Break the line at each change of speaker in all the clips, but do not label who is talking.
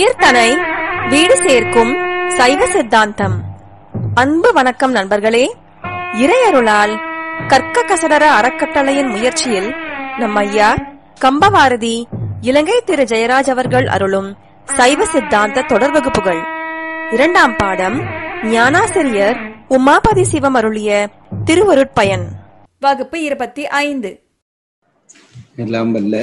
உயிர்தனை வீடு சேர்க்கும் சைவ சித்தாந்தம் அன்பு வணக்கம் நண்பர்களே இறையருளால் கற்க கசடர அறக்கட்டளையின் முயற்சியில் நம் ஐயா கம்பவாரதி இலங்கை திரு ஜெயராஜ் அவர்கள் அருளும் சைவ சித்தாந்த தொடர் வகுப்புகள் இரண்டாம் பாடம் ஞானாசிரியர் உமாபதி சிவம் அருளிய திருவருட்பயன் வகுப்பு இருபத்தி ஐந்து
எல்லாம் வல்ல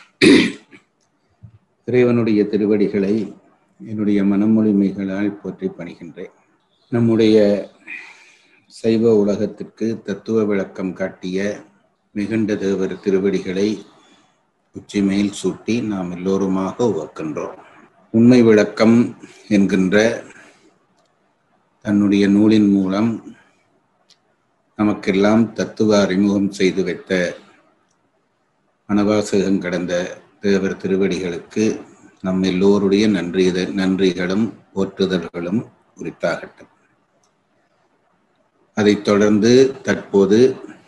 இறைவனுடைய திருவடிகளை என்னுடைய மனமொழிமைகளால் போற்றி பணிகின்றேன் நம்முடைய சைவ உலகத்திற்கு தத்துவ விளக்கம் காட்டிய மிகுண்ட தேவர் திருவடிகளை உச்சிமேல் சூட்டி நாம் எல்லோருமாக உவக்கின்றோம் உண்மை விளக்கம் என்கின்ற தன்னுடைய நூலின் மூலம் நமக்கெல்லாம் தத்துவ அறிமுகம் செய்து வைத்த மனவாசகம் கடந்த தேவர் திருவடிகளுக்கு நம் எல்லோருடைய நன்றி நன்றிகளும் போற்றுதல்களும் உரித்தாகட்டும் அதைத் தொடர்ந்து தற்போது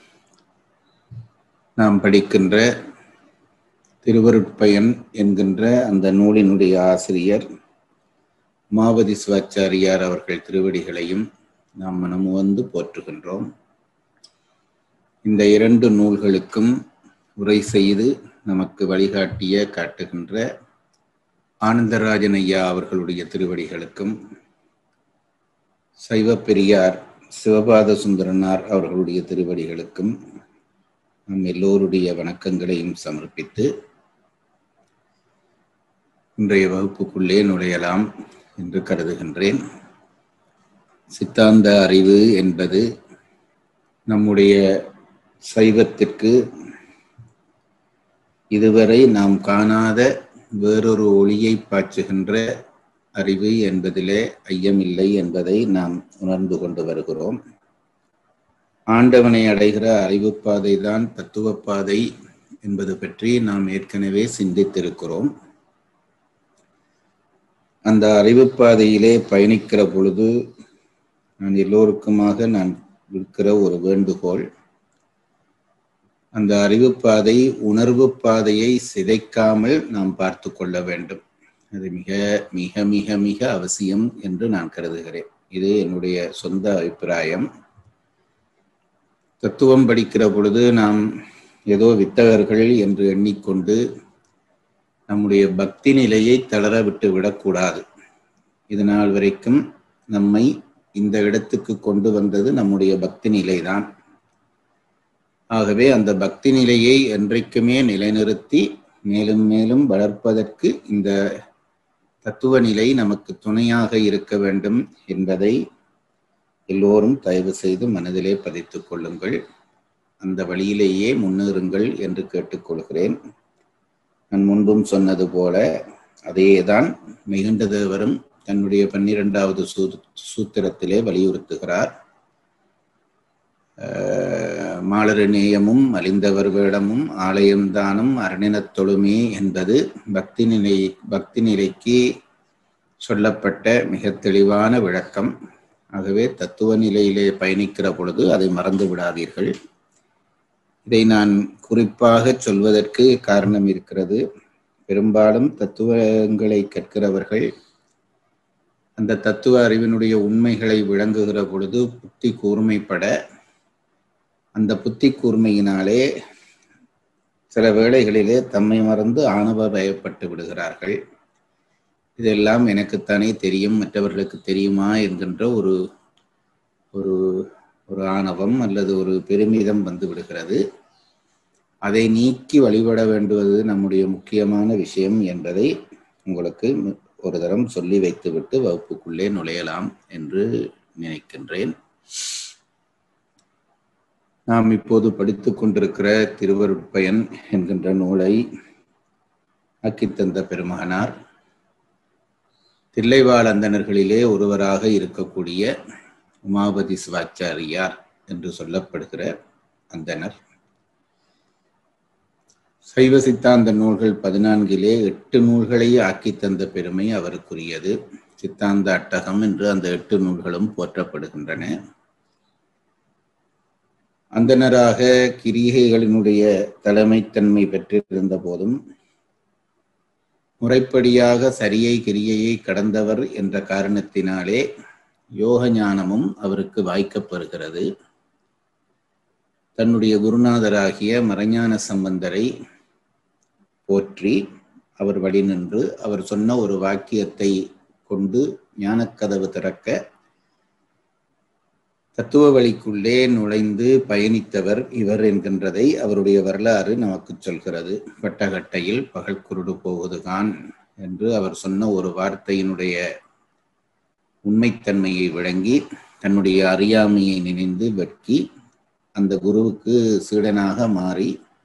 நாம் படிக்கின்ற திருவருட்பயன் என்கின்ற அந்த நூலினுடைய ஆசிரியர் மாவதி சிவாச்சாரியார் அவர்கள் திருவடிகளையும் நாம் மனமுவந்து போற்றுகின்றோம் இந்த இரண்டு நூல்களுக்கும் உரை செய்து நமக்கு வழிகாட்டிய காட்டுகின்ற ஆனந்தராஜன் ஐயா அவர்களுடைய திருவடிகளுக்கும் சைவ பெரியார் சிவபாத சுந்தரனார் அவர்களுடைய திருவடிகளுக்கும் நம் எல்லோருடைய வணக்கங்களையும் சமர்ப்பித்து இன்றைய வகுப்புக்குள்ளே நுழையலாம் என்று கருதுகின்றேன் சித்தாந்த அறிவு என்பது நம்முடைய சைவத்திற்கு இதுவரை நாம் காணாத வேறொரு ஒளியை பாய்ச்சுகின்ற அறிவு என்பதிலே ஐயமில்லை என்பதை நாம் உணர்ந்து கொண்டு வருகிறோம் ஆண்டவனை அடைகிற அறிவு பாதை தான் தத்துவ பாதை என்பது பற்றி நாம் ஏற்கனவே சிந்தித்திருக்கிறோம் அந்த அறிவு பாதையிலே பயணிக்கிற பொழுது நான் எல்லோருக்குமாக நான் விற்கிற ஒரு வேண்டுகோள் அந்த அறிவு பாதை உணர்வு பாதையை சிதைக்காமல் நாம் பார்த்து கொள்ள வேண்டும் அது மிக மிக மிக மிக அவசியம் என்று நான் கருதுகிறேன் இது என்னுடைய சொந்த அபிப்பிராயம் தத்துவம் படிக்கிற பொழுது நாம் ஏதோ வித்தகர்கள் என்று எண்ணிக்கொண்டு நம்முடைய பக்தி நிலையை தளர விட்டு விடக்கூடாது இது நாள் வரைக்கும் நம்மை இந்த இடத்துக்கு கொண்டு வந்தது நம்முடைய பக்தி நிலைதான் ஆகவே அந்த பக்தி நிலையை என்றைக்குமே நிலைநிறுத்தி மேலும் மேலும் வளர்ப்பதற்கு இந்த தத்துவ நிலை நமக்கு துணையாக இருக்க வேண்டும் என்பதை எல்லோரும் தயவு செய்து மனதிலே பதித்துக் கொள்ளுங்கள் அந்த வழியிலேயே முன்னேறுங்கள் என்று கேட்டுக்கொள்கிறேன் நான் முன்பும் சொன்னது போல அதேதான் மிகுண்ட தேவரும் தன்னுடைய பன்னிரெண்டாவது சூ சூத்திரத்திலே வலியுறுத்துகிறார் மாலர நேயமும் அழிந்தவர் வேடமும் ஆலயம்தானும் அரணினத் தொழுமே என்பது பக்தி நிலை பக்தி நிலைக்கு சொல்லப்பட்ட மிக தெளிவான விளக்கம் ஆகவே தத்துவ நிலையிலே பயணிக்கிற பொழுது அதை மறந்து விடாதீர்கள் இதை நான் குறிப்பாக சொல்வதற்கு காரணம் இருக்கிறது பெரும்பாலும் தத்துவங்களை கற்கிறவர்கள் அந்த தத்துவ அறிவினுடைய உண்மைகளை விளங்குகிற பொழுது புத்தி கூர்மைப்பட அந்த புத்தி கூர்மையினாலே சில வேளைகளிலே தம்மை மறந்து ஆணவ பயப்பட்டு விடுகிறார்கள் இதெல்லாம் எனக்குத்தானே தெரியும் மற்றவர்களுக்கு தெரியுமா என்கின்ற ஒரு ஒரு ஒரு ஆணவம் அல்லது ஒரு பெருமிதம் வந்து விடுகிறது அதை நீக்கி வழிபட வேண்டுவது நம்முடைய முக்கியமான விஷயம் என்பதை உங்களுக்கு ஒரு தரம் சொல்லி வைத்துவிட்டு வகுப்புக்குள்ளே நுழையலாம் என்று நினைக்கின்றேன் நாம் இப்போது படித்துக் கொண்டிருக்கிற திருவருட்பயன் என்கின்ற நூலை ஆக்கித்தந்த பெருமகனார் தில்லைவாழ் அந்தணர்களிலே ஒருவராக இருக்கக்கூடிய உமாபதி சிவாச்சாரியார் என்று சொல்லப்படுகிற அந்தனர் சைவ சித்தாந்த நூல்கள் பதினான்கிலே எட்டு நூல்களை ஆக்கி தந்த பெருமை அவருக்குரியது சித்தாந்த அட்டகம் என்று அந்த எட்டு நூல்களும் போற்றப்படுகின்றன அந்தனராக கிரிகைகளினுடைய தலைமைத்தன்மை பெற்றிருந்த போதும் முறைப்படியாக சரியை கிரியையை கடந்தவர் என்ற காரணத்தினாலே யோக ஞானமும் அவருக்கு வாய்க்கப்பெறுகிறது தன்னுடைய குருநாதராகிய மறைஞான சம்பந்தரை போற்றி அவர் வழி நின்று அவர் சொன்ன ஒரு வாக்கியத்தை கொண்டு ஞானக்கதவு திறக்க தத்துவ வழிக்குள்ளே நுழைந்து பயணித்தவர் இவர் என்கின்றதை அவருடைய வரலாறு நமக்கு சொல்கிறது பட்டகட்டையில் பகல் குருடு போவதுதான் என்று அவர் சொன்ன ஒரு வார்த்தையினுடைய உண்மைத்தன்மையை விளங்கி தன்னுடைய அறியாமையை நினைந்து வெட்கி அந்த குருவுக்கு சீடனாக மாறி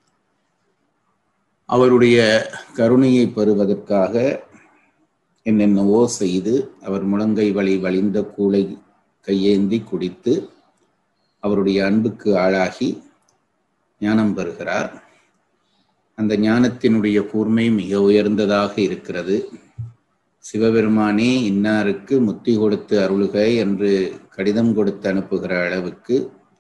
அவருடைய கருணையை பெறுவதற்காக என்னென்னவோ செய்து அவர் முழங்கை வழி வழிந்த கூளை கையேந்தி குடித்து அவருடைய அன்புக்கு ஆளாகி ஞானம் பெறுகிறார் அந்த ஞானத்தினுடைய கூர்மை மிக உயர்ந்ததாக இருக்கிறது சிவபெருமானே இன்னாருக்கு முத்தி கொடுத்து அருளுக என்று கடிதம் கொடுத்து அனுப்புகிற அளவுக்கு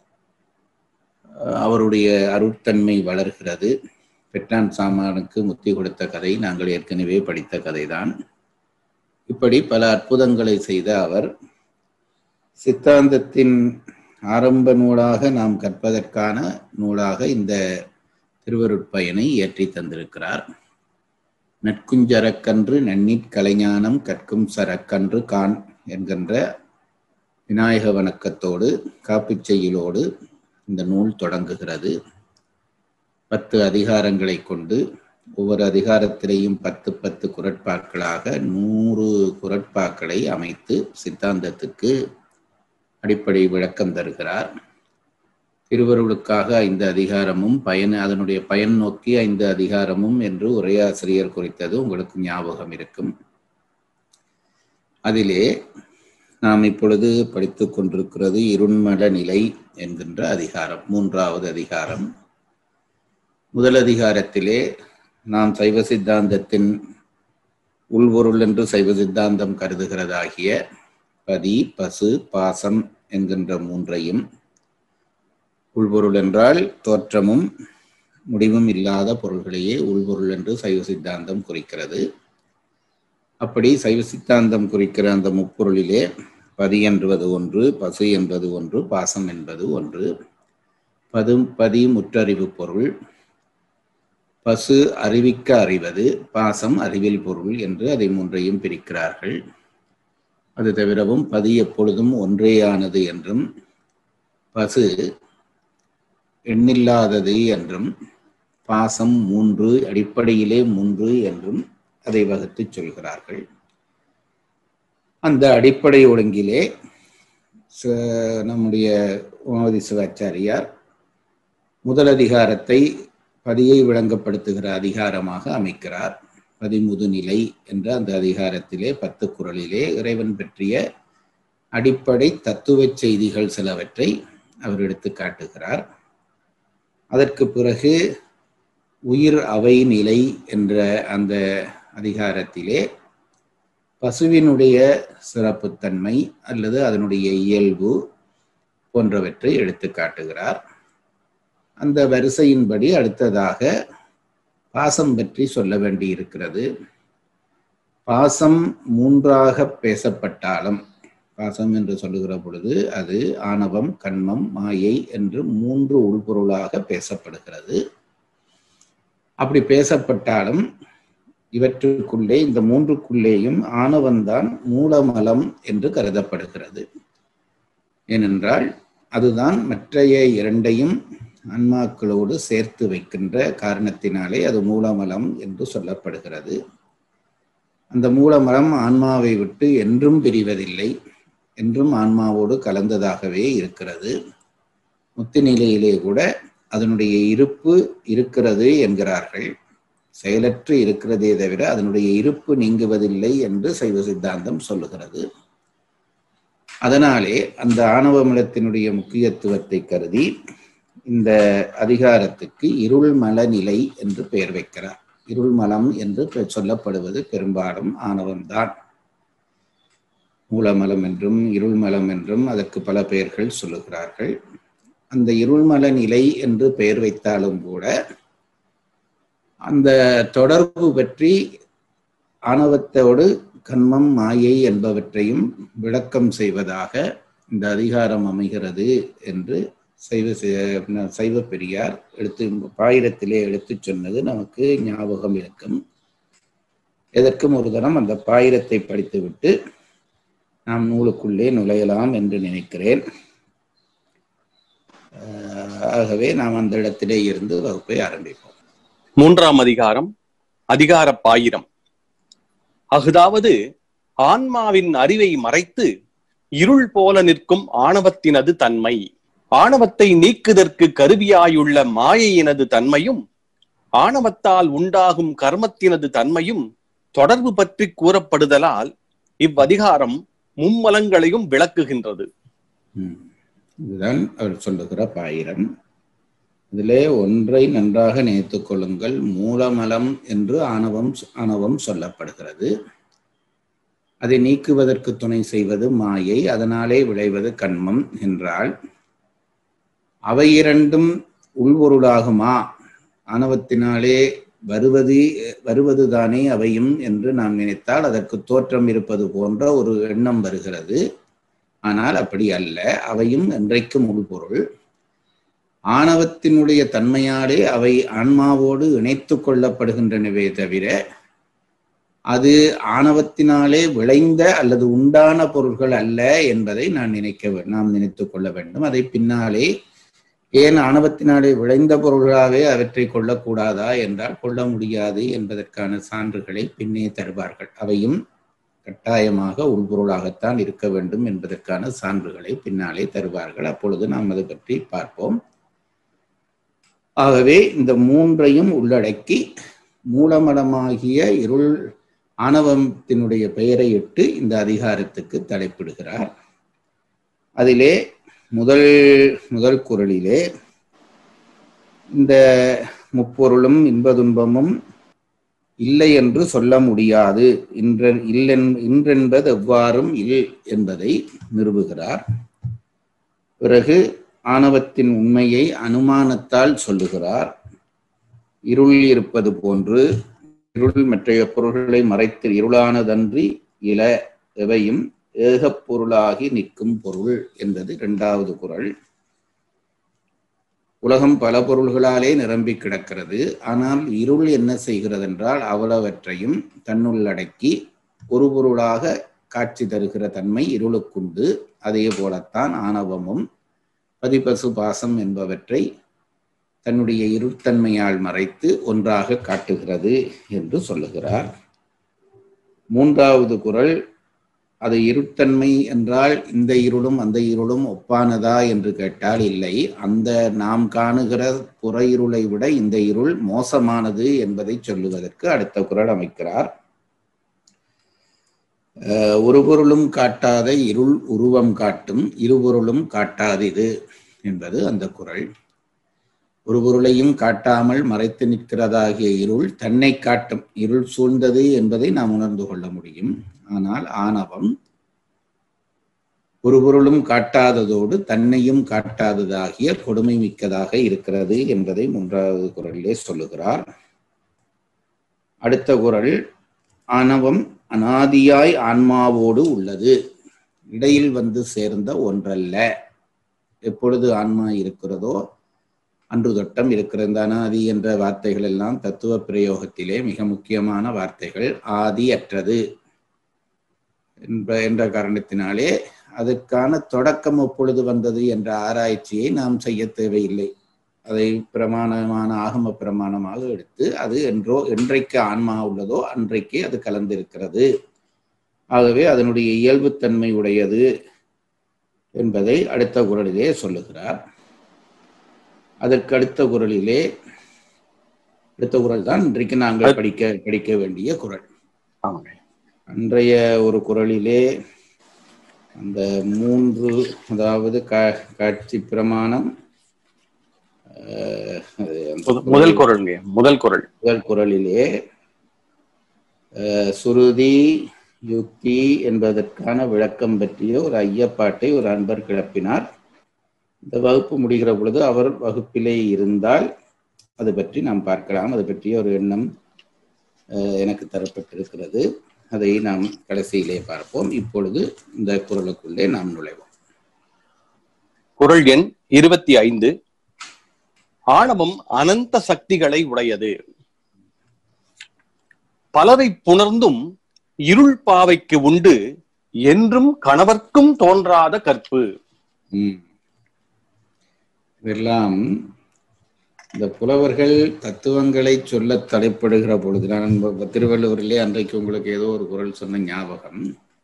அவருடைய அருட்தன்மை வளர்கிறது பெற்றான் சாமானுக்கு முத்தி கொடுத்த கதை நாங்கள் ஏற்கனவே படித்த கதைதான் இப்படி பல அற்புதங்களை செய்த அவர் சித்தாந்தத்தின் ஆரம்ப நூலாக நாம் கற்பதற்கான நூலாக இந்த திருவருட்பயனை ஏற்றி தந்திருக்கிறார் நட்குஞ்சரக்கன்று நன்னீட் கலைஞானம் கற்கும் சரக்கன்று கான் என்கின்ற விநாயக வணக்கத்தோடு காப்புச் செய்யுளோடு இந்த நூல் தொடங்குகிறது பத்து அதிகாரங்களை கொண்டு ஒவ்வொரு அதிகாரத்திலேயும் பத்து பத்து குரட்பாக்களாக நூறு குரட்பாக்களை அமைத்து சித்தாந்தத்துக்கு அடிப்படை விளக்கம் தருகிறார் திருவருளுக்காக ஐந்து அதிகாரமும் பயன் அதனுடைய பயன் நோக்கி ஐந்து அதிகாரமும் என்று உரையாசிரியர் குறித்தது உங்களுக்கு ஞாபகம் இருக்கும் அதிலே நாம் இப்பொழுது படித்துக் கொண்டிருக்கிறது இருண்மல நிலை என்கின்ற அதிகாரம் மூன்றாவது அதிகாரம் முதல் அதிகாரத்திலே நாம் சைவ சித்தாந்தத்தின் உள்பொருள் என்று சைவ சித்தாந்தம் கருதுகிறதாகிய பதி பசு பாசம் என்கின்ற மூன்றையும் உள்பொருள் என்றால் தோற்றமும் முடிவும் இல்லாத பொருள்களையே உள்பொருள் என்று சைவ சித்தாந்தம் குறிக்கிறது அப்படி சைவ சித்தாந்தம் குறிக்கிற அந்த முப்பொருளிலே பதி என்பது ஒன்று பசு என்பது ஒன்று பாசம் என்பது ஒன்று பது பதி முற்றறிவு பொருள் பசு அறிவிக்க அறிவது பாசம் அறிவில் பொருள் என்று அதை மூன்றையும் பிரிக்கிறார்கள் அது தவிரவும் பதி எப்பொழுதும் ஒன்றேயானது என்றும் பசு எண்ணில்லாதது என்றும் பாசம் மூன்று அடிப்படையிலே மூன்று என்றும் அதை வகுத்து சொல்கிறார்கள் அந்த அடிப்படை ஒழுங்கிலே நம்முடைய உமாவதி சிவாச்சாரியார் முதல் அதிகாரத்தை பதியை விளங்கப்படுத்துகிற அதிகாரமாக அமைக்கிறார் பதிமுது நிலை என்ற அந்த அதிகாரத்திலே பத்து குரலிலே இறைவன் பற்றிய அடிப்படை தத்துவ செய்திகள் சிலவற்றை அவர் எடுத்து காட்டுகிறார் அதற்கு பிறகு உயிர் அவை நிலை என்ற அந்த அதிகாரத்திலே பசுவினுடைய சிறப்புத்தன்மை அல்லது அதனுடைய இயல்பு போன்றவற்றை எடுத்து காட்டுகிறார் அந்த வரிசையின்படி அடுத்ததாக பாசம் பற்றி சொல்ல வேண்டி இருக்கிறது பாசம் மூன்றாக பேசப்பட்டாலும் பாசம் என்று சொல்லுகிற பொழுது அது ஆணவம் கண்மம் மாயை என்று மூன்று உள்பொருளாக பேசப்படுகிறது அப்படி பேசப்பட்டாலும் இவற்றுக்குள்ளே இந்த மூன்றுக்குள்ளேயும் ஆணவம்தான் மூலமலம் என்று கருதப்படுகிறது ஏனென்றால் அதுதான் மற்றைய இரண்டையும் ஆன்மாக்களோடு சேர்த்து வைக்கின்ற காரணத்தினாலே அது மூலமலம் என்று சொல்லப்படுகிறது அந்த மூலமலம் ஆன்மாவை விட்டு என்றும் பிரிவதில்லை என்றும் ஆன்மாவோடு கலந்ததாகவே இருக்கிறது முத்து நிலையிலே கூட அதனுடைய இருப்பு இருக்கிறது என்கிறார்கள் செயலற்று இருக்கிறதே தவிர அதனுடைய இருப்பு நீங்குவதில்லை என்று சைவ சித்தாந்தம் சொல்லுகிறது அதனாலே அந்த ஆணவமலத்தினுடைய முக்கியத்துவத்தை கருதி இந்த அதிகாரத்துக்கு இருள்மல நிலை என்று பெயர் வைக்கிறார் இருள்மலம் என்று சொல்லப்படுவது பெரும்பாலும் ஆணவம்தான் மூலமலம் என்றும் இருள்மலம் என்றும் அதற்கு பல பெயர்கள் சொல்லுகிறார்கள் அந்த இருள்மல நிலை என்று பெயர் வைத்தாலும் கூட அந்த தொடர்பு பற்றி ஆணவத்தோடு கண்மம் மாயை என்பவற்றையும் விளக்கம் செய்வதாக இந்த அதிகாரம் அமைகிறது என்று சைவ செ- சைவ பெரியார் எடுத்து பாயிரத்திலே எடுத்துச் சொன்னது நமக்கு ஞாபகம் இருக்கும் எதற்கும் ஒரு தரம் அந்த பாயிரத்தை படித்துவிட்டு நாம் நூலுக்குள்ளே நுழையலாம் என்று நினைக்கிறேன் அஹ் ஆகவே நாம் அந்த இடத்திலே இருந்து வகுப்பை ஆரம்பிப்போம்
மூன்றாம் அதிகாரம் அதிகார பாயிரம் அஃதாவது ஆன்மாவின் அறிவை மறைத்து இருள் போல நிற்கும் ஆணவத்தினது தன்மை ஆணவத்தை நீக்குதற்கு கருவியாயுள்ள மாயையினது தன்மையும் ஆணவத்தால் உண்டாகும் கர்மத்தினது தன்மையும் தொடர்பு பற்றி கூறப்படுதலால் இவ்வதிகாரம் மும்மலங்களையும் விளக்குகின்றது
ம். இதுதான் அவர் சொல்லுகிற பாயிரம் இதிலே ஒன்றை நன்றாக நினைத்துக் கொள்ளுங்கள் மூலமலம் என்று ஆணவம் ஆணவம் சொல்லப்படுகிறது அதை நீக்குவதற்கு துணை செய்வது மாயை அதனாலே விளைவது கண்மம் என்றால் அவை இரண்டும் உள்பொருளாகுமா ஆணவத்தினாலே வருவது வருவதுதானே அவையும் என்று நாம் நினைத்தால் அதற்கு தோற்றம் இருப்பது போன்ற ஒரு எண்ணம் வருகிறது ஆனால் அப்படி அல்ல அவையும் என்றைக்கும் உள்பொருள் ஆணவத்தினுடைய தன்மையாலே அவை ஆன்மாவோடு இணைத்துக் கொள்ளப்படுகின்றனவே தவிர அது ஆணவத்தினாலே விளைந்த அல்லது உண்டான பொருள்கள் அல்ல என்பதை நான் நினைக்க வே- நாம் நினைத்துக் கொள்ள வேண்டும் அதை பின்னாலே ஏன் ஆணவத்தினாலே விளைந்த பொருள்களாகவே அவற்றை கொள்ளக்கூடாதா என்றால் கொள்ள முடியாது என்பதற்கான சான்றுகளை பின்னே தருவார்கள் அவையும் கட்டாயமாக உள்பொருளாகத்தான் இருக்க வேண்டும் என்பதற்கான சான்றுகளை பின்னாலே தருவார்கள் அப்பொழுது நாம் அது பற்றி பார்ப்போம் ஆகவே இந்த மூன்றையும் உள்ளடக்கி மூலமலமாகிய இருள் ஆணவத்தினுடைய பெயரை இட்டு இந்த அதிகாரத்துக்கு தலைப்பிடுகிறார் அதிலே முதல் முதல் குரலிலே இந்த முப்பொருளும் இன்பதுன்பமும் இல்லை என்று சொல்ல முடியாது இன்ற இல்லென் இன்றென்பது எவ்வாறும் இல் என்பதை நிறுவுகிறார் பிறகு ஆணவத்தின் உண்மையை அனுமானத்தால் சொல்லுகிறார் இருள் இருப்பது போன்று இருள் மற்றைய பொருள்களை மறைத்து இருளானதன்றி இல எவையும் ஏகப் பொருளாகி நிற்கும் பொருள் என்பது இரண்டாவது குறள் உலகம் பல பொருள்களாலே நிரம்பி கிடக்கிறது ஆனால் இருள் என்ன செய்கிறது என்றால் அவ்வளவற்றையும் தன்னுள்ளடக்கி ஒரு பொருளாக காட்சி தருகிற தன்மை இருளுக்குண்டு அதே போலத்தான் ஆணவமும் பதிபசு பாசம் என்பவற்றை தன்னுடைய இருட்தன்மையால் மறைத்து ஒன்றாக காட்டுகிறது என்று சொல்லுகிறார் மூன்றாவது குறள் அது இருட்தன்மை என்றால் இந்த இருளும் அந்த இருளும் ஒப்பானதா என்று கேட்டால் இல்லை அந்த நாம் காணுகிற புற இருளை விட இந்த இருள் மோசமானது என்பதை சொல்லுவதற்கு அடுத்த குறள் அமைக்கிறார் அஹ், ஒரு பொருளும் காட்டாத இருள் உருவம் காட்டும் இருபொருளும் காட்டாதிது என்பது அந்த குறள் ஒரு பொருளையும் காட்டாமல் மறைத்து நிற்கிறதாகிய இருள் தன்னை காட்டும் இருள் சூழ்ந்தது என்பதை நாம் உணர்ந்து கொள்ள முடியும் ஆனால் ஆணவம் ஒரு பொருளும் காட்டாததோடு தன்னையும் காட்டாததாகிய கொடுமை மிக்கதாக இருக்கிறது என்பதை மூன்றாவது குரலிலே சொல்லுகிறார் அடுத்த குரல் ஆணவம் அனாதியாய் ஆன்மாவோடு உள்ளது இடையில் வந்து சேர்ந்த ஒன்றல்ல எப்பொழுது ஆன்மா இருக்கிறதோ அன்று தொட்டம் இருக்கிற இந்த அனாதி என்ற வார்த்தைகள் எல்லாம் தத்துவ பிரயோகத்திலே மிக முக்கியமான வார்த்தைகள் ஆதி அற்றது என்ப என்ற காரணத்தினாலே அதற்கான தொடக்கம் எப்பொழுது வந்தது என்ற ஆராய்ச்சியை நாம் செய்ய தேவையில்லை அதை பிரமாணமான ஆகம பிரமாணமாக எடுத்து அது என்றோ என்றைக்கு ஆன்மா உள்ளதோ அன்றைக்கு அது கலந்திருக்கிறது ஆகவே அதனுடைய இயல்புத்தன்மை உடையது என்பதை அடுத்த குரலிலே சொல்லுகிறார் அதற்கு அடுத்த குரலிலே அடுத்த குரல் தான் இன்றைக்கு நாங்கள் படிக்க படிக்க வேண்டிய குரல்
ஆமாங்க
அன்றைய ஒரு குரலிலே அந்த மூன்று அதாவது கா- காட்சி பிரமாணம் அஹ், அது அந்த
முத- முதல் குரல்ங்க முதல் குரல்
முதல் குரலிலே அஹ், சுருதி யுக்தி என்பதற்கான விளக்கம் பற்றிய ஒரு ஐயப்பாட்டை ஒரு அன்பர் கிளப்பினார் இந்த வகுப்பு முடிகிற பொழுது அவர் வகுப்பிலே இருந்தால் அது பற்றி நாம் பார்க்கலாம் அது பற்றிய ஒரு எண்ணம் அஹ், எனக்கு தரப்பட்டிருக்கிறது அதை நாம் கடைசியிலே பார்ப்போம் இப்பொழுது இந்த குரலுக்குள்ளே நாம் நுழைவோம்
குரல் எண் இருபத்தி ஐந்து ஆணவம் அனந்த சக்திகளை உடையது பலரை புணர்ந்தும் இருள் பாவைக்கு உண்டு என்றும் கணவர்க்கும் தோன்றாத கற்பு
ம். இதெல்லாம் இந்த புலவர்கள் தத்துவங்களை சொல்ல தலைப்படுகிற பொழுது நான் இப்ப திருவள்ளுவரிலே அன்றைக்கு உங்களுக்கு ஏதோ ஒரு குரல் சொன்ன ஞாபகம்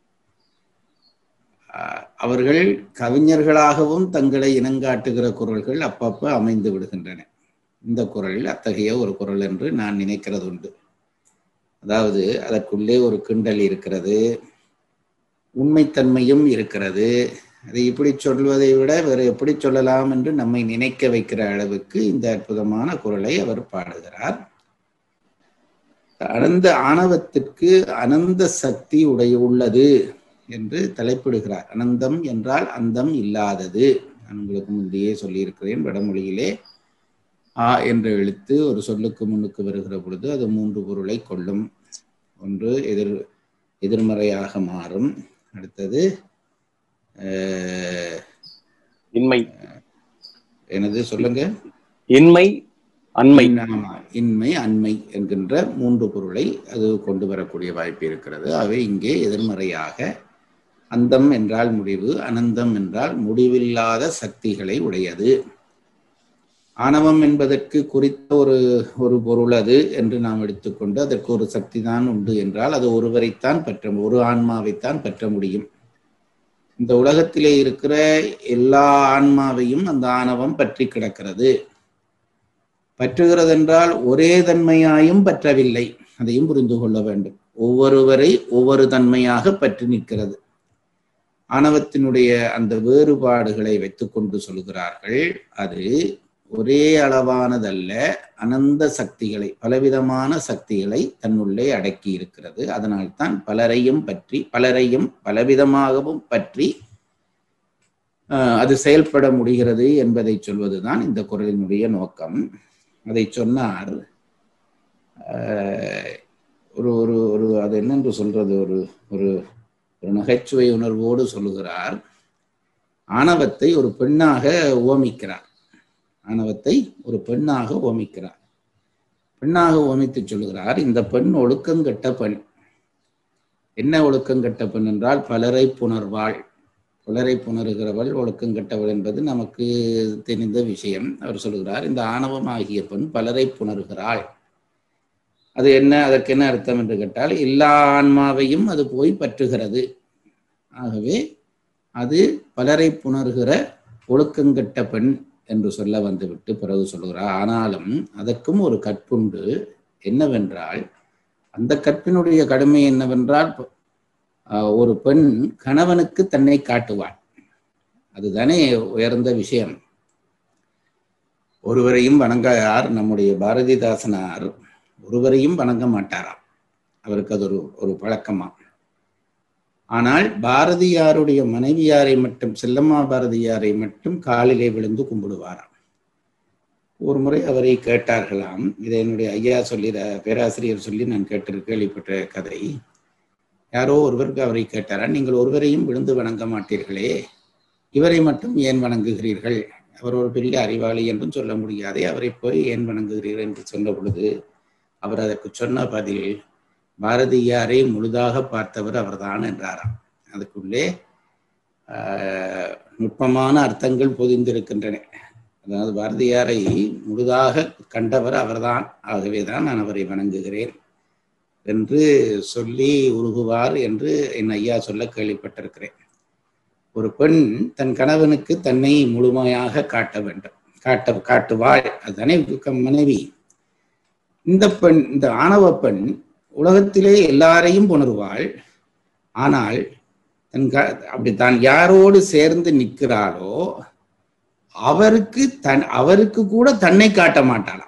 ஆஹ், அவர்கள் கவிஞர்களாகவும் தங்களை இனங்காட்டுகிற குரல்கள் அப்பப்ப அமைந்து விடுகின்றன இந்த குரல் அத்தகைய ஒரு குரல் என்று நான் நினைக்கிறது உண்டு அதாவது அதற்குள்ளே ஒரு கிண்டல் இருக்கிறது உண்மைத்தன்மையும் இருக்கிறது அதை இப்படி சொல்வதை விட வேறு எப்படி சொல்லலாம் என்று நம்மை நினைக்க வைக்கிற அளவுக்கு இந்த அற்புதமான குரலை அவர் பாடுகிறார் அனந்த ஆணவத்திற்கு அனந்த சக்தி உடைய உள்ளது என்று தலைப்பிடுகிறார் அனந்தம் என்றால் அந்தம் இல்லாதது நான் உங்களுக்கு முந்தையே சொல்லியிருக்கிறேன் வடமொழியிலே ஆ என்ற எழுத்து ஒரு சொல்லுக்கு முன்னுக்கு வருகிற பொழுது அது மூன்று பொருளை கொள்ளும் ஒன்று எதிர் எதிர்மறையாக மாறும் அடுத்தது அஹ்,
இன்மை
எனது சொல்லுங்க
இன்மை அண்மை
ஆமா, இன்மை அண்மை என்கின்ற மூன்று பொருளை அது கொண்டு வரக்கூடிய வாய்ப்பு இருக்கிறது அவை இங்கே எதிர்மறையாக அந்தம் என்றால் முடிவு அனந்தம் என்றால் முடிவில்லாத சக்திகளை உடையது ஆணவம் என்பதற்கு குறித்த ஒரு ஒரு பொருள் அது என்று நாம் எடுத்துக்கொண்டு அதற்கு ஒரு சக்தி தான் உண்டு என்றால் அது ஒருவரைத்தான் பெற்ற ஒரு ஆன்மாவைத்தான் பெற்ற முடியும் இந்த உலகத்திலே இருக்கிற எல்லா ஆன்மாவையும் அந்த ஆணவம் பற்றி கிடக்கிறது பற்றுகிறது என்றால் ஒரே தன்மையாயும் பற்றவில்லை அதையும் புரிந்து கொள்ள வேண்டும் ஒவ்வொருவரை ஒவ்வொரு தன்மையாக பற்றி நிற்கிறது ஆணவத்தினுடைய அந்த வேறுபாடுகளை வைத்துக்கொண்டு சொல்கிறார்கள் அது ஒரே அளவானதல்ல அனந்த சக்திகளை பலவிதமான சக்திகளை தன்னுள்ளே அடக்கி இருக்கிறது அதனால்தான் பலரையும் பற்றி பலரையும் பலவிதமாகவும் பற்றி ஆஹ், அது செயல்பட முடிகிறது என்பதை சொல்வதுதான் இந்த குரலினுடைய நோக்கம் அதை சொன்னார் ஆஹ், ஒரு ஒரு ஒரு அது என்னென்று சொல்றது ஒரு ஒரு ஒரு நகைச்சுவை உணர்வோடு சொல்லுகிறார் ஆணவத்தை ஒரு பெண்ணாக ஓமிக்கிறார் ஆணவத்தை ஒரு பெண்ணாக ஓமிக்கிறார் பெண்ணாக ஓமித்து சொல்லுகிறார் இந்த பெண் ஒழுக்கங்கெட்ட பெண் என்ன ஒழுக்கங்கெட்ட பெண் என்றால் பலரை புணர்வாள் பலரை புணருகிறவள் ஒழுக்கங்கெட்டவள் என்பது நமக்கு தெரிந்த விஷயம் அவர் சொல்லுகிறார் இந்த ஆணவம் ஆகிய பெண் பலரை புணர்கிறாள் அது என்ன அதற்கு என்ன அர்த்தம் என்று கேட்டால் எல்லா ஆன்மாவையும் அது போய் பற்றுகிறது ஆகவே அது பலரை புணர்கிற ஒழுக்கங்கெட்ட பெண் என்று சொல்ல வந்துவிட்டு பிறகு சொல்லுகிறார் ஆனாலும் அதற்கும் ஒரு கற்புண்டு என்னவென்றால் அந்த கற்பினுடைய கடுமை என்னவென்றால் ஆஹ், ஒரு பெண் கணவனுக்கு தன்னை காட்டுவாள் அதுதானே உயர்ந்த விஷயம் ஒருவரையும் வணங்கார் நம்முடைய பாரதிதாசனார் ஒருவரையும் வணங்க மாட்டாராம் அவருக்கு அது ஒரு ஒரு பழக்கமா ஆனால் பாரதியாருடைய மனைவியாரை மட்டும் செல்லம்மா பாரதியாரை மட்டும் காலிலே விழுந்து கும்பிடுவாராம் ஒரு முறை அவரை கேட்டார்களாம் இதை என்னுடைய ஐயா சொல்லி பேராசிரியர் சொல்லி நான் கேட்டு கேள்விப்பட்ட கதை யாரோ ஒருவருக்கு அவரை கேட்டாரா நீங்கள் ஒருவரையும் விழுந்து வணங்க மாட்டீர்களே இவரை மட்டும் ஏன் வணங்குகிறீர்கள் அவர் ஒரு பெரிய அறிவாளி என்றும் சொல்ல முடியாதே அவரை போய் ஏன் வணங்குகிறீர்கள் என்று சொன்ன பொழுது அவர் அதற்கு சொன்ன பதில் பாரதியாரை முழுதாக பார்த்தவர் அவர்தான் என்றாராம் அதுக்குள்ளே ஆஹ், நுட்பமான அர்த்தங்கள் பொதிந்திருக்கின்றன அதாவது பாரதியாரை முழுதாக கண்டவர் அவர்தான் ஆகவே தான் நான் அவரை வணங்குகிறேன் என்று சொல்லி உருகுவார் என்று என் ஐயா சொல்ல கேள்விப்பட்டிருக்கிறேன் ஒரு பெண் தன் கணவனுக்கு தன்னை முழுமையாக காட்ட வேண்டும் காட்ட காட்டுவாள் அதுதானே மனைவி இந்த பெண் இந்த ஆணவ பெண் உலகத்திலே எல்லாரையும் புணருவாள் ஆனால் தன் க அப்படி தான் யாரோடு சேர்ந்து நிற்கிறாளோ அவருக்கு தன் அவருக்கு கூட தன்னை காட்ட மாட்டாளாம்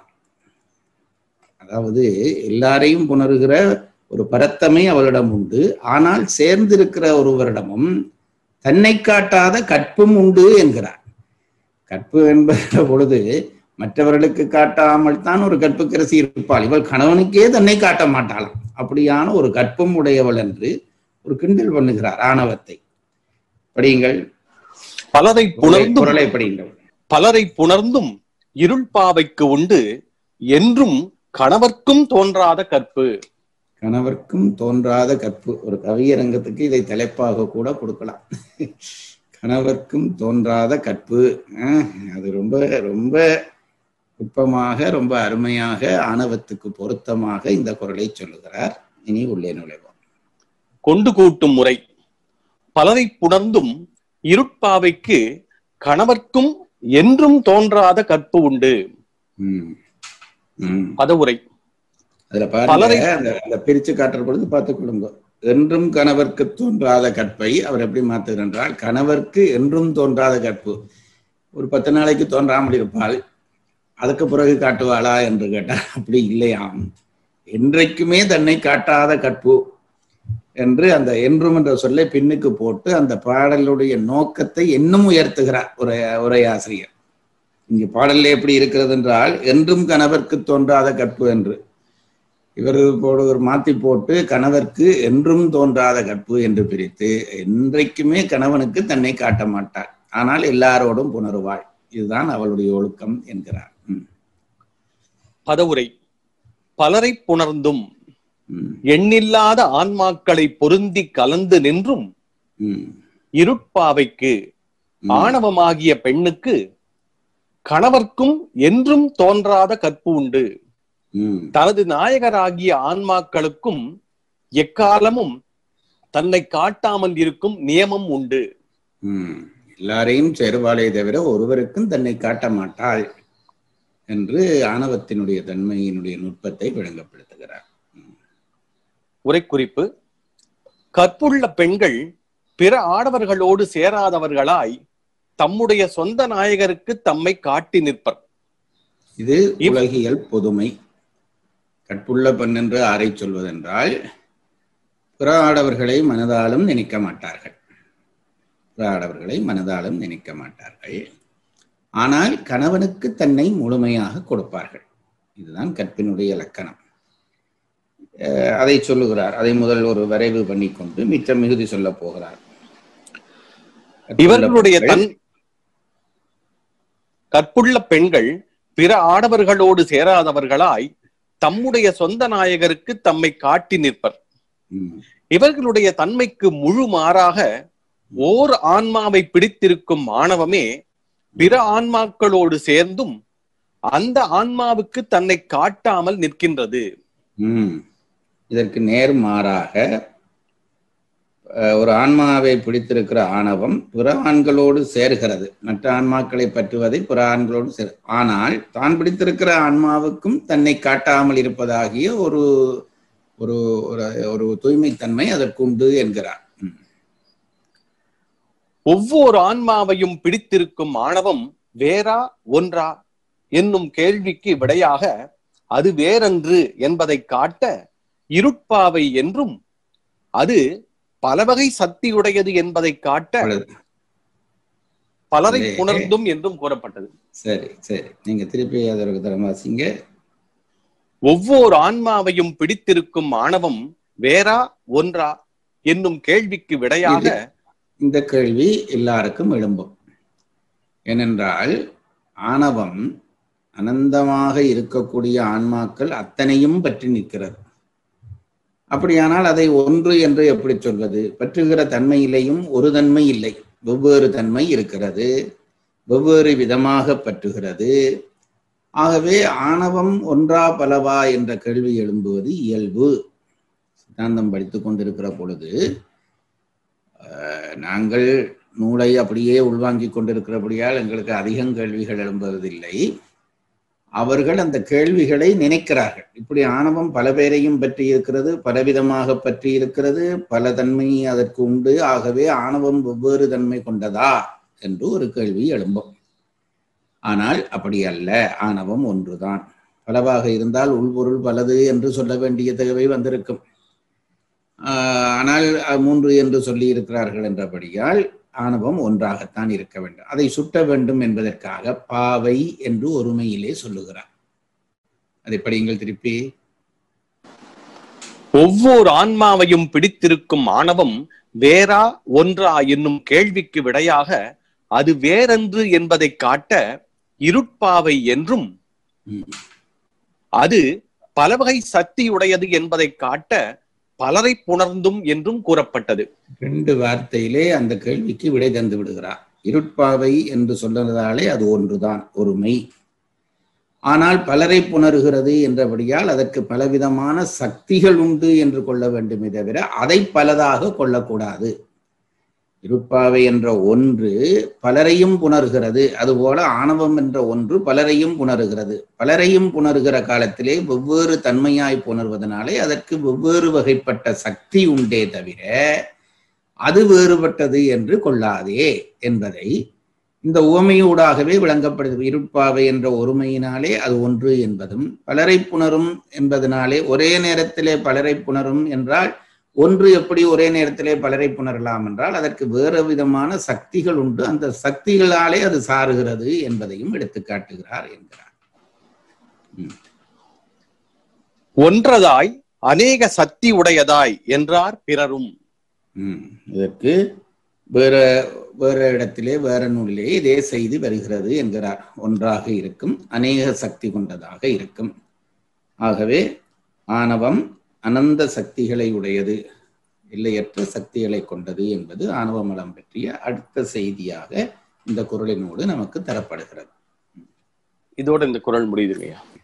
அதாவது எல்லாரையும் புணருகிற ஒரு பரத்தமை அவளிடம் உண்டு ஆனால் சேர்ந்திருக்கிற ஒருவரிடமும் தன்னை காட்டாத கற்பும் உண்டு என்கிறார் கற்பு என்பத பொழுது மற்றவர்களுக்கு காட்டாமல் தான் ஒரு கற்புக்கரசி இருப்பாள் இவள் கணவனுக்கே தன்னை காட்ட மாட்டாளாம் அப்படியான ஒரு கற்பும் உடையவள் என்று ஒரு கிண்டல் பண்ணுகிறார் ஆணவத்தை படியுங்கள்
பலரை புணர்ந்தும்
குரலை படியுங்கள்
பலரை புணர்ந்தும் இருள் பாவைக்கு உண்டு என்றும் கணவர்க்கும் தோன்றாத கற்பு
கணவர்க்கும் தோன்றாத கற்பு ஒரு கவியரங்கத்துக்கு இதை தலைப்பாக கூட கொடுக்கலாம் கணவர்க்கும் தோன்றாத கற்பு அஹ், அது ரொம்ப ரொம்ப நுட்பமாக ரொம்ப அருமையாக ஆணவத்துக்கு பொருத்தமாக இந்த குரலை சொல்லுகிறார் இனி உள்ளே நுழைவோம்
கொண்டு கூட்டும் முறை பலரை புணர்ந்தும் இருட்பாவைக்கு கணவர்க்கும் என்றும் தோன்றாத கற்பு உண்டு
ம். ம்.
பதவுரை
அதுல பாருங்க
பலரை-
அந்த அந்த பிரிச்சு காட்டுற பொழுது பார்த்துக் கொள்ளுங்க என்றும் கணவர்க்கு தோன்றாத கற்பை அவர் எப்படி மாத்துகிறார் என்றால் கணவர்க்கு என்றும் தோன்றாத கற்பு ஒரு பத்து நாளைக்கு தோன்றாமல் இருப்பாள் அதுக்கு பிறகு காட்டுவாளா என்று கேட்டால் அப்படி இல்லையாம் என்றைக்குமே தன்னை காட்டாத கற்பு என்று அந்த என்றும் என்ற சொல்லை பின்னுக்கு போட்டு அந்த பாடலுடைய நோக்கத்தை இன்னும் உயர்த்துகிறார் உரை உரையாசிரியர் இங்கு பாடல்ல எப்படி இருக்கிறது என்றால் என்றும் கணவர்க்கு தோன்றாத கற்பு என்று இவர் போடுவர் மாத்தி போட்டு கணவர்க்கு என்றும் தோன்றாத கற்பு என்று பிரித்து என்றைக்குமே கணவனுக்கு தன்னை காட்ட மாட்டாள் ஆனால் எல்லாரோடும் புணருவாள் இதுதான் அவளுடைய ஒழுக்கம் என்கிறார் ம்,
பதவுரை பலரை புணர்ந்தும்
ம்,
எண்ணில்லாத ஆன்மாக்களை பொருந்தி கலந்து நின்றும்
ம்,
இருட்பாவைக்கு
ம்.
ஆணவமாகிய பெண்ணுக்கு கணவர்க்கும் என்றும் தோன்றாத கற்பு உண்டு
ம்,
தனது நாயகராகிய ஆன்மாக்களுக்கும் எக்காலமும் தன்னை காட்டாமல் இருக்கும் நியமம் உண்டு
ம். எல்லாரையும் சேருவாளே தவிர ஒருவருக்கும் தன்னை காட்ட மாட்டாள் என்று ஆணவத்தினுடைய தன்மையினுடைய நுட்பத்தை விளங்கப்படுத்துகிறார்
உரைக்குறிப்பு கற்புள்ள பெண்கள் பிற ஆடவர்களோடு சேராதவர்களாய் தம்முடைய சொந்த நாயகருக்கு தம்மை காட்டி நிற்பர்
இது
இவ்-
உலகியல் பொதுமை கற்புள்ள பெண் என்று ஆரை சொல்வதென்றால் பிற ஆடவர்களை மனதாலும் நினைக்க மாட்டார்கள் பிற ஆடவர்களை மனதாலும் நினைக்க மாட்டார்கள் ஆனால் கணவனுக்கு தன்னை முழுமையாக கொடுப்பார்கள் இதுதான் கற்பினுடைய இலக்கணம் அஹ் அதை சொல்லுகிறார் அதை முதல் ஒரு வரைவு பண்ணிக்கொண்டு மிச்சம் மிகுதி சொல்ல போகிறார்
இவர்களுடைய தன் கற்புள்ள பெண்கள் பிற ஆடவர்களோடு சேராதவர்களாய் தம்முடைய சொந்த நாயகருக்கு தம்மை காட்டி நிற்பர்
ம்,
இவர்களுடைய தன்மைக்கு முழு மாறாக ஓர் ஆன்மாவை பிடித்திருக்கும் ஆணவமே பிற ஆன்மாக்களோடு சேர்ந்தும் அந்த ஆன்மாவுக்கு தன்னை காட்டாமல் நிற்கின்றது
ம். இதற்கு நேர்மாறாக அஹ், ஒரு ஆன்மாவை பிடித்திருக்கிற ஆணவம் பிற ஆண்களோடு சேர்கிறது மற்ற ஆன்மாக்களை பற்றுவதை பிற ஆண்களோடு சேர் ஆனால் தான் பிடித்திருக்கிற ஆன்மாவுக்கும் தன்னை காட்டாமல் இருப்பதாகிய ஒரு ஒரு ஒரு- ஒரு தூய்மைத்தன்மை அதற்கு உண்டு என்கிறார் ம்.
ஒவ்வொரு ஆன்மாவையும் பிடித்திருக்கும் ஆணவம் வேறா ஒன்றா என்னும் கேள்விக்கு விடையாக அது வேறன்று என்பதை காட்ட இருட்பாவை என்றும் அது பலவகை சக்தியுடையது என்பதை காட்ட
அவ்வளவு.
பலரை
சரி.
புணர்ந்தும் என்றும் கூறப்பட்டது
சரி சரி நீங்க திருப்பி அதற்கு தரம் வாசிங்க
ஒவ்வொரு ஆன்மாவையும் பிடித்திருக்கும் ஆணவம் வேறா ஒன்றா என்னும் கேள்விக்கு விடையாக
இந்த கேள்வி எல்லாருக்கும் எழும்பும் ஏனென்றால் ஆணவம் அனந்தமாக இருக்கக்கூடிய ஆன்மாக்கள் அத்தனையும் பற்றி நிற்கிறது அப்படியானால் அதை ஒன்று என்று எப்படி சொல்வது பற்றுகிற தன்மையிலேயும் ஒரு தன்மை இல்லை வெவ்வேறு தன்மை இருக்கிறது வெவ்வேறு விதமாக பற்றுகிறது ஆகவே ஆணவம் ஒன்றா பலவா என்ற கேள்வி எழும்புவது இயல்பு சித்தாந்தம் படித்துக் கொண்டிருக்கிற பொழுது அஹ், நாங்கள் நூலை அப்படியே உள்வாங்கிக் கொண்டிருக்கிறபடியால் எங்களுக்கு அதிகம் கேள்விகள் எழும்புவதில்லை அவர்கள் அந்த கேள்விகளை நினைக்கிறார்கள் இப்படி ஆணவம் பல பேரையும் பற்றி இருக்கிறது பலவிதமாக பற்றி இருக்கிறது பல தன்மை அதற்கு உண்டு ஆகவே ஆணவம் வெவ்வேறு தன்மை கொண்டதா என்று ஒரு கேள்வி எழும்பும் ஆனால் அப்படி அல்ல ஆணவம் ஒன்றுதான் பலவாக இருந்தால் உள்பொருள் பலது என்று சொல்ல வேண்டிய தேவை வந்திருக்கும் ஆஹ் ஆனால் அஹ், மூன்று என்று சொல்லி இருக்கிறார்கள் என்றபடியால் ஆணவம் ஒன்றாகத்தான் இருக்க வேண்டும் அதை சுட்ட வேண்டும் என்பதற்காக பாவை என்று ஒருமையிலே சொல்லுகிறார் அதை படியுங்கள் திருப்பி
ஒவ்வொரு ஆன்மாவையும் பிடித்திருக்கும் ஆணவம் வேறா ஒன்றா என்னும் கேள்விக்கு விடையாக அது வேறென்று என்பதை காட்ட இருட்பாவை என்றும்
ம்.
அது பலவகை சக்தியுடையது என்பதை காட்ட பலரை புணர்ந்தும் என்றும் கூறப்பட்டது
ரெண்டு வார்த்தையிலே அந்த கேள்விக்கு விடை தந்து விடுகிறார் இருட்பாவை என்று சொல்லுறதாலே அது ஒன்றுதான் ஒருமை ஆனால் பலரை புணருகிறது என்றபடியால் அதற்கு பலவிதமான சக்திகள் உண்டு என்று கொள்ள வேண்டுமே தவிர அதை பலதாக கொள்ளக்கூடாது இருட்பாவை என்ற ஒன்று பலரையும் புணர்கிறது அதுபோல ஆணவம் என்ற ஒன்று பலரையும் புணருகிறது பலரையும் புணருகிற காலத்திலே வெவ்வேறு தன்மையாய் புணர்வதனாலே அதற்கு வெவ்வேறு வகைப்பட்ட சக்தி உண்டே தவிர அது வேறுபட்டது என்று கொள்ளாதே என்பதை இந்த உவமையூடாகவே விளங்கப்படுது இருட்பாவை என்ற ஒருமையினாலே அது ஒன்று என்பதும் பலரை புணரும் என்பதனாலே ஒரே நேரத்திலே பலரை புணரும் என்றால் ஒன்று எப்படி ஒரே நேரத்திலே பலரை புணரலாம் என்றால் அதற்கு வேறு விதமான சக்திகள் உண்டு அந்த சக்திகளாலே அது சாருகிறது என்பதையும் எடுத்து காட்டுகிறார் என்கிறார்
ஒன்றதாய் அநேக சக்தி உடையதாய் என்றார் பிறரும்
ம். இதற்கு வேற வேற இடத்திலே வேற நூலிலே இதே செய்தி வருகிறது என்கிறார் ஒன்றாக இருக்கும் அநேக சக்தி கொண்டதாக இருக்கும் ஆகவே ஆணவம் அனந்த சக்திகளை உடையது எல்லையற்ற சக்திகளை கொண்டது என்பது ஆணவ மலம் பற்றிய அடுத்த செய்தியாக இந்த குரலினோடு நமக்கு தரப்படுகிறது
இதோட இந்த குரல் முடியுதுங்கய்யா